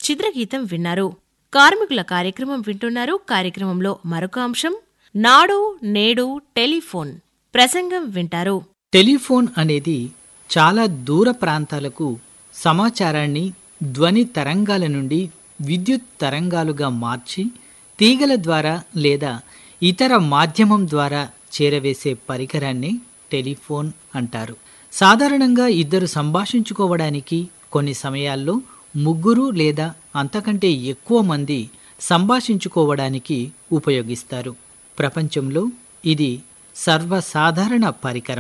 చిత్రగీతం విన్నారు కార్మికుల కార్యక్రమం వింటున్నారు కార్యక్రమంలో మరొక అంశం నాడు నేడు టెలిఫోన్ ప్రసంగం వింటారు టెలిఫోన్ అనేది చాలా దూర ప్రాంతాలకు సమాచారాన్ని ధ్వని తరంగాల నుండి విద్యుత్ తరంగాలుగా మార్చి తీగల ద్వారా లేదా ఇతర మాధ్యమం ద్వారా చేరవేసే పరికరాన్ని టెలిఫోన్ అంటారు సాధారణంగా ఇద్దరు సంభాషించుకోవడానికి కొన్ని సమయాల్లో ముగ్గురు లేదా అంతకంటే ఎక్కువ మంది సంభాషించుకోవడానికి ఉపయోగిస్తారు ప్రపంచంలో ఇది సర్వసాధారణ పరికరం